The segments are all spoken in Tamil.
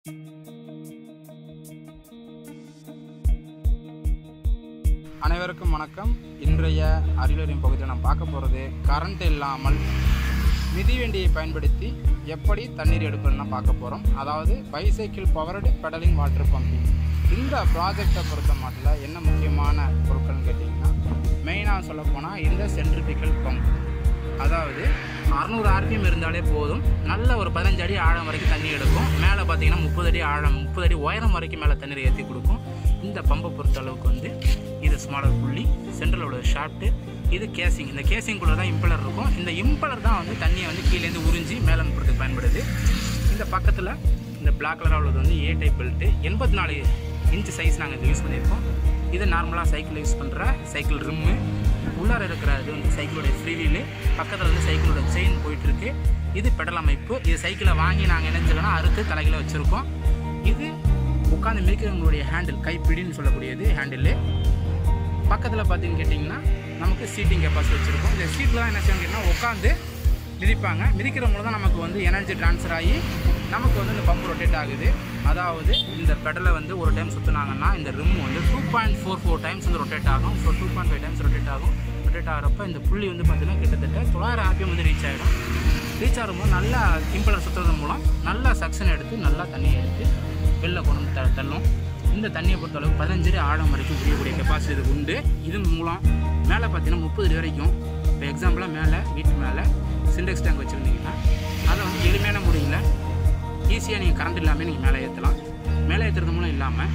அனைவருக்கும் வணக்கம் இன்றைய அரியலூரின் பகுதியில் நாம் பார்க்க போகிறது கரண்ட் இல்லாமல் மிதிவண்டியை பயன்படுத்தி எப்படி தண்ணீர் எடுக்கணும்னு பார்க்க போகிறோம் அதாவது bicycle powered pedalling water pumping இந்த ப்ராஜெக்டை பொறுத்த மாட்டில் என்ன முக்கியமான பொருட்கள்னு கேட்டிங்கன்னா மெயினாக சொல்ல போனால் இந்த சென்ட்ரிபிக்கல் பம்ப் அதாவது அறநூறு ஆர்பிஎம் இருந்தாலே போதும் நல்ல ஒரு பதினஞ்சு அடி ஆழம் வரைக்கும் தண்ணி எடுக்கும் மேலே பார்த்தீங்கன்னா முப்பது அடி ஆழம் முப்பது அடி உயரம் வரைக்கும் மேலே தண்ணீர் ஏற்றி கொடுக்கும் இந்த பம்பை பொறுத்த அளவுக்கு வந்து இது ஸ்மாலர் புள்ளி சென்ட்ரல் உள்ள ஷாஃப்ட்டு இது கேசிங் இந்த கேசிங்குள்ளே தான் இம்பலர் இருக்கும் இந்த இம்பலர் தான் வந்து தண்ணியை வந்து கீழேருந்து உறிஞ்சி மேலே அனுப்புறதுக்கு பயன்படுது இந்த பக்கத்தில் இந்த பிளாக் கலராக உள்ளது வந்து ஏ டைப் பெல்ட்டு எண்பத்தி நாலு இன்ச்சு சைஸ் நாங்கள் இது யூஸ் பண்ணியிருக்கோம் இது நார்மலாக சைக்கிள் யூஸ் பண்ணுற சைக்கிள் ரிம்மு உள்ளார இருக்கிற இது வந்து சைக்கிளோட ஃப்ரீ வீலு பக்கத்தில் வந்து சைக்கிளோட செயின் போயிட்டுருக்கு இது பெடல் அமைப்பு இது சைக்கிளை வாங்கி நாங்கள் நினைஞ்சோன்னா அறுத்து தலைகளை வச்சுருக்கோம் இது உட்காந்து மிதிக்கிறவங்களுடைய ஹேண்டில் கைப்பிடின்னு சொல்லக்கூடியது ஹேண்டில் பக்கத்தில் பார்த்தீங்கன்னு கேட்டிங்கன்னா நமக்கு சீட்டிங் கெப்பாசிட்டி வச்சுருக்கோம் இந்த சீட்டில் தான் என்ன செய்யணும் கேட்டிங்கன்னா உட்காந்து மிதிப்பாங்க மிதிக்கிறவங்க தான் நமக்கு வந்து எனர்ஜி ட்ரான்ஸ்ஃபர் ஆகி நமக்கு வந்து இந்த பம்ப் ரொட்டேட் ஆகுது அதாவது இந்த பெடலை வந்து ஒரு டைம் சுற்றுனாங்கன்னா இந்த ரிம் வந்து two point four four times வந்து ரொட்டேட் ஆகும் so two point five times rotate ஆகும் ரொட்டேட் ஆகிறப்ப இந்த புள்ளி வந்து பார்த்தீங்கன்னா கிட்டத்தட்ட தொள்ளாயிரம் ஆர்பிஎம் வந்து ரீச் ஆகிடும் ரீச் ஆகும்போது நல்லா இம்பலர் சுற்றுறது மூலம் நல்லா சக்ஷன் எடுத்து நல்லா தண்ணியை எடுத்து வெளில கொண்டு வந்து த தள்ளும் இந்த தண்ணியை பொறுத்தளவுக்கு பதினஞ்சு அடி ஆழம் வரைக்கும் புரியக்கூடிய கெப்பாசிட்டி இதுக்கு உண்டு இது மூலம் மேலே பார்த்தீங்கன்னா முப்பது அடி வரைக்கும் இப்போ எக்ஸாம்பிளாக மேலே வீட்டு மேலே சிண்டெக்ஸ் டேங்க் வச்சுருந்தீங்கன்னா அதை வந்து எளிமையான முறையில் ஈஸியாக நீங்கள் கரண்ட் இல்லாமல் நீங்கள் மேலே ஏற்றலாம் மேலே ஏற்றுறது மூலம் இல்லாமல்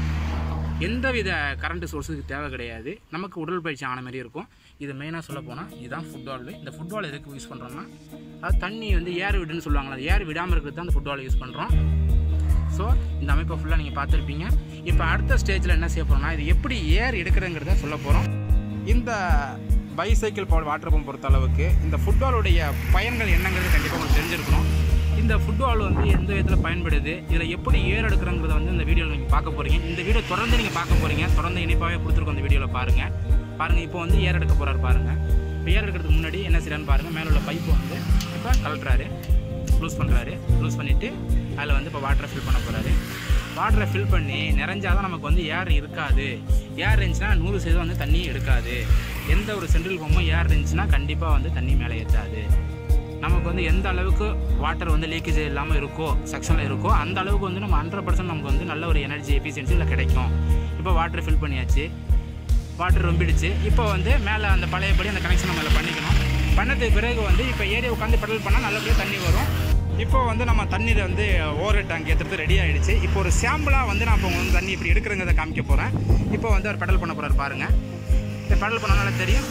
எந்தவித கரண்ட் சோர்ஸுக்கு தேவை கிடையாது நமக்கு உடற்பயிற்சி ஆன மாதிரி இருக்கும் இது மெயினாக சொல்ல போனால் இதுதான் ஃபுட்பால் இந்த ஃபுட்பால் எதுக்கு யூஸ் பண்ணுறோம்னா அது தண்ணி வந்து ஏர் விடுன்னு சொல்லுவாங்களா அது ஏர் விடாமல் இருக்கிறது தான் அந்த ஃபுட்பால் யூஸ் பண்ணுறோம் ஸோ இந்த அமைப்பை ஃபுல்லாக நீங்கள் பார்த்துருப்பீங்க இப்போ அடுத்த ஸ்டேஜில் என்ன செய்ய போகிறோம்னா இது எப்படி ஏர் எடுக்கிறதுங்கிறத சொல்ல போகிறோம் இந்த பைசைக்கிள் பவர் வாட்டர் பம்ப் பொறுத்த அளவுக்கு இந்த ஃபுட்பாலுடைய பயன்கள் என்னங்கிறது கண்டிப்பாக உங்களுக்கு தெரிஞ்சிருக்கணும் இந்த ஃபுட்பால் வந்து எந்த விதத்தில் பயன்படுது இதில் எப்படி ஏர் எடுக்கிறங்கிறத வந்து இந்த வீடியோவில் நீங்கள் பார்க்க போகிறீங்க இந்த வீடியோ தொடர்ந்து நீங்கள் பார்க்க போகிறீங்க தொடர்ந்து இனிப்பாகவே கொடுத்துருக்கோம் இந்த வீடியோவில் பாருங்கள் பாருங்கள் இப்போ வந்து ஏர் எடுக்க போகிறாரு பாருங்கள் இப்போ ஏர் எடுக்கிறதுக்கு முன்னாடி என்ன செய்யறான்னு பாருங்கள் மேலே உள்ள பைப்பு வந்து இப்போ கலட்டுறாரு லூஸ் பண்ணுறாரு லூஸ் பண்ணிவிட்டு அதில் வந்து இப்போ வாட்டரை ஃபில் பண்ண போகிறாரு வாட்டரை ஃபில் பண்ணி நிறைஞ்சாதான் நமக்கு வந்து ஏர் இருக்காது ஏர் இருந்துச்சுன்னா நூறு சதவீதம் வந்து தண்ணி எடுக்காது எந்த ஒரு சென்ட்ரல் பம்பும் ஏர் இருந்துச்சுன்னா கண்டிப்பாக வந்து தண்ணி மேலே ஏற்றாது நமக்கு வந்து எந்த அளவுக்கு வாட்டர் வந்து லீக்கேஜ் இல்லாமல் இருக்கோ செக்ஷனில் இருக்கோ அந்த அளவுக்கு வந்து நம்ம ஹண்ட்ரட் பர்சன்ட் நமக்கு வந்து நல்ல ஒரு எனர்ஜி எஃபிஷியன்சியில் கிடைக்கும் இப்போ வாட்டர் ஃபில் பண்ணியாச்சு வாட்டர் ரொம்பிடுச்சு இப்போ வந்து மேலே அந்த பழையபடி அந்த கனெக்ஷன் நம்ம அதில் பண்ணிக்கணும் பண்ணதுக்கு பிறகு வந்து இப்போ ஏரியா உட்காந்து பெடல் பண்ணால் நல்லபடியாக தண்ணி வரும் இப்போ வந்து நம்ம தண்ணீரை வந்து ஓவர் டேங்க் ஏற்றுறது ரெடி ஆகிடுச்சு இப்போ ஒரு சாம்பிளாக வந்து நான் இப்போ வந்து தண்ணி இப்படி எடுக்கிறங்கிறத காமிக்க போகிறேன் இப்போ வந்து அவர் பெடல் பண்ண போகிறார் பாருங்கள் இந்த பெடல் பண்ணனால தெரியும்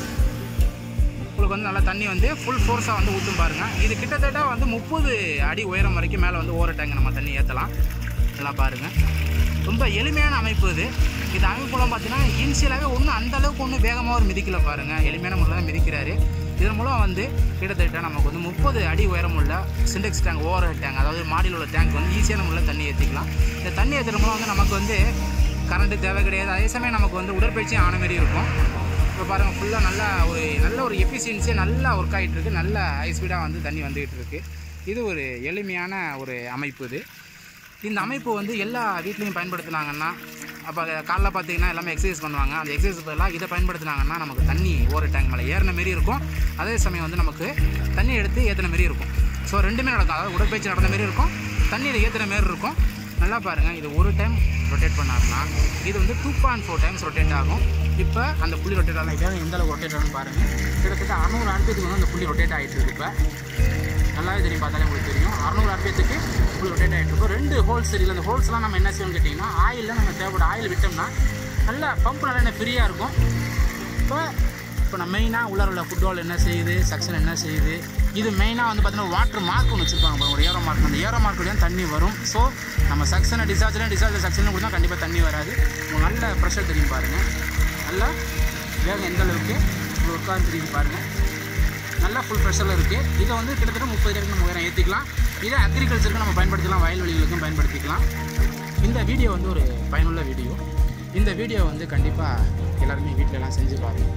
உங்களுக்கு வந்து நல்லா தண்ணி வந்து ஃபுல் ஃபோர்ஸாக வந்து ஊற்றும் பாருங்கள் இது கிட்டத்தட்ட வந்து முப்பது அடி உயரம் வரைக்கும் மேலே வந்து ஓவர் டேங்க் நம்ம தண்ணி ஏற்றலாம் நல்லா பாருங்கள் ரொம்ப எளிமையான அமைப்பு இது இது அமைப்பு மூலம் பார்த்தீங்கன்னா இனிஷியலாகவே ஒன்றும் அந்த அளவுக்கு ஒன்றும் வேகமாக ஒரு மிதிக்கல பாருங்கள் எளிமையான முறையில் தான் மிதிக்கிறாரு இதன் மூலம் வந்து கிட்டத்தட்ட நமக்கு வந்து முப்பது அடி உயரம் உள்ள சிண்டெக்ஸ் டேங்க் ஓவர் டேங்க் அதாவது மாடியில் உள்ள டேங்க் வந்து ஈஸியான முறையில் தண்ணி ஏற்றிக்கலாம் இந்த தண்ணி ஏற்றுற மூலம் வந்து நமக்கு வந்து கரண்ட்டு தேவை கிடையாது அதே சமயம் நமக்கு வந்து உடற்பயிற்சி ஆன மாதிரி இருக்கும் இப்போ பாருங்கள் ஃபுல்லாக நல்லா ஒரு நல்ல ஒரு எஃபிஷியன்சியாக நல்லா ஒர்க் ஆகிட்டு இருக்கு நல்ல ஹை ஸ்பீடாக வந்து தண்ணி வந்துகிட்டு இருக்கு இது ஒரு எளிமையான ஒரு அமைப்பு இது இந்த அமைப்பு வந்து எல்லா வீட்லேயும் பயன்படுத்தினாங்கன்னா அப்போ காலைல பார்த்தீங்கன்னா எல்லாமே எக்ஸசைஸ் பண்ணுவாங்க அந்த எக்ஸசைஸ் பதிலாக இதை பயன்படுத்தினாங்கன்னா நமக்கு தண்ணி ஒரு டேங்க் மேலே ஏறின மாரி இருக்கும் அதே சமயம் வந்து நமக்கு தண்ணி எடுத்து ஏற்றின மாரி இருக்கும் ஸோ ரெண்டுமே நடக்கும் அதாவது உடற்பயிற்சி நடந்த மாரி இருக்கும் தண்ணியில் ஏற்றின மாரி இருக்கும் நல்லா பாருங்கள் இது ஒரு டைம் ரொட்டேட் பண்ணாருன்னா இது வந்து two point four times rotate ஆகும் இப்போ அந்த புள்ளி ரொட்டேட் ஆகலாம் இப்போ எந்த அளவுக்கு ரொட்டேட் ஆகும்னு பாருங்கள் கிட்டத்தட்ட அறுநூறு ஆர்பியத்துக்கு வந்து அந்த புள்ளி ரொட்டேட் ஆகிட்டு இருக்கு இப்போ நல்லாவே தெரியும் பார்த்தாலே உங்களுக்கு தெரியும் அறுநூறு ஆர்பியத்துக்கு புள்ளி ரொட்டேட் ஆகிட்டு இருக்கும் ரெண்டு ஹோல்ஸ் இருக்குது அந்த ஹோல்ஸ்லாம் நம்ம என்ன செய்யணும்னு கேட்டிங்கன்னா ஆயிலில் நம்ம தேவைப்பட ஆயில் விட்டோம்னா நல்லா பம்ப் நல்லா என்ன ஃப்ரீயாக இருக்கும் இப்போ இப்போ நம்ம மெயினாக உள்ளார உள்ள ஃபுட்பால் என்ன செய்யுது செக்ஷன் என்ன செய்யுது இது மெயினாக வந்து பார்த்தீங்கன்னா வாட்டர் மார்க் ஒன்று வச்சுருப்பாங்க பாருங்க ஒரு ஏரோ மார்க் அந்த ஏரோ மார்க் தான் தண்ணி வரும் ஸோ நம்ம செக்ஷனை டிசார்ஜில் டிசார்ஜ் செக்ஷனில் கொடுத்தா கண்டிப்பாக தண்ணி வராது உங்களுக்கு நல்ல ப்ரெஷர் தெரியும் பாருங்கள் நல்லா வேகம் எந்த அளவுக்கு உட்காந்து தெரியும் பாருங்கள் நல்லா ஃபுல் ப்ரெஷரில் இருக்குது இதை வந்து கிட்டத்தட்ட முப்பது வரைக்கும் நம்ம உயரம் ஏற்றிக்கலாம் இதை அக்ரிகல்ச்சருக்கு நம்ம பயன்படுத்திக்கலாம் வயல்வெளிகளுக்கும் பயன்படுத்திக்கலாம் இந்த வீடியோ வந்து ஒரு பயனுள்ள வீடியோ இந்த வீடியோ வந்து கண்டிப்பாக எல்லாருமே வீட்டில எல்லாம் செஞ்சு பாருங்கள்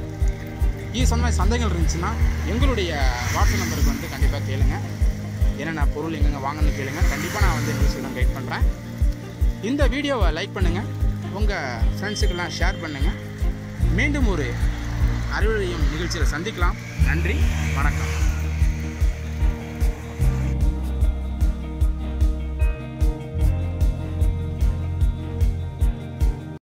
இது சொன்ன மாதிரி சந்தைகள் இருந்துச்சுன்னா எங்களுடைய வாட்ஸ்அப் நம்பருக்கு வந்து கண்டிப்பாக கேளுங்க என்னென்ன பொருள் எங்கெங்கே வாங்கணும்னு கேளுங்க கண்டிப்பாக நான் வந்து நியூஸ் எல்லாம் கைட் பண்ணுறேன் இந்த வீடியோவை லைக் பண்ணுங்கள் உங்கள் ஃப்ரெண்ட்ஸுக்கெல்லாம் ஷேர் பண்ணுங்கள் மீண்டும் ஒரு அறிவுரையும் நிகழ்ச்சியில் சந்திக்கலாம் நன்றி வணக்கம்